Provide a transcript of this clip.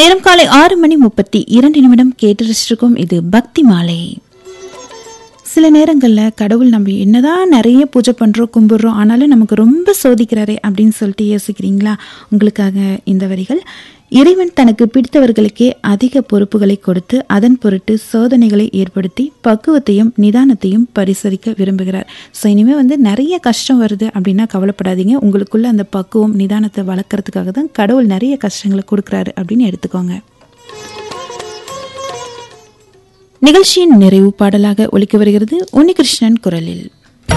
நேரம் காலை ஆறு மணி முப்பத்தி இரண்டு நிமிடம் கேட்டு ரசிச்சிருக்கோம் இது பக்தி மாலை சில நேரங்களில் கடவுள் நம்ம என்னதான் நிறைய பூஜை பண்ணுறோம் கும்பிட்றோம் ஆனாலும் நமக்கு ரொம்ப சோதிக்கிறாரே அப்படின்னு சொல்லிட்டு யோசிக்கிறீங்களா உங்களுக்காக இந்த வரிகள் இறைவன் தனக்கு பிடித்தவர்களுக்கே அதிக பொறுப்புகளை கொடுத்து அதன் பொருட்டு சோதனைகளை ஏற்படுத்தி பக்குவத்தையும் நிதானத்தையும் பரிசோதிக்க விரும்புகிறார் ஸோ இனிமேல் வந்து நிறைய கஷ்டம் வருது அப்படின்னா கவலைப்படாதீங்க உங்களுக்குள்ள அந்த பக்குவம் நிதானத்தை வளர்க்குறதுக்காக தான் கடவுள் நிறைய கஷ்டங்களை கொடுக்குறாரு அப்படின்னு எடுத்துக்கோங்க நிகழ்ச்சியின் நிறைவு பாடலாக ஒலிக்க வருகிறது உன்னிகிருஷ்ணன் குரலில்